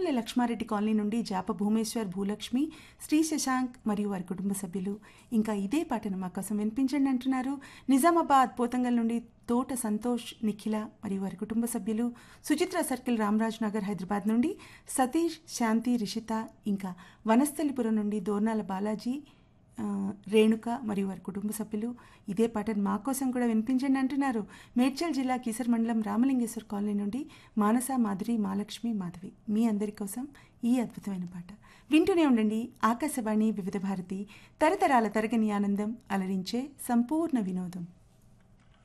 Repalle Lakshma Reddy colony నుండి జాప భూమేశ్వర్ భూలక్ష్మి శ్రీ శశాంక్ మరియు వారి కుటుంబ సభ్యులు ఇంకా ఇదే పాటను మా కోసం వినిపించండి అంటున్నారు నిజామాబాద్ పోతంగల్ నుండి తోట సంతోష్ నిఖిల మరియు వారి కుటుంబ సభ్యులు సుచిత్ర సర్కిల్ రామరాజ్ నగర్ హైదరాబాద్ నుండి సతీష్ శాంతి రిషిత ఇంకా వనస్థలిపురం నుండి దోర్నాల బాలాజీ ఆ, రేణుక మరియు వారి కుటుంబ సభ్యులు ఇదే పాటను మా కోసం కూడా వినిపించండి అంటున్నారు మేడ్చల్ జిల్లా కీసర్ మండలం రామలింగేశ్వర్ కాలనీ నుండి మానస మాధురి మాలక్ష్మి మాధవి మీ అందరి కోసం ఈ అద్భుతమైన పాట వింటూనే ఉండండి ఆకాశవాణి వివిధ భారతి తరతరాల తరగని ఆనందం అలరించే సంపూర్ణ వినోదం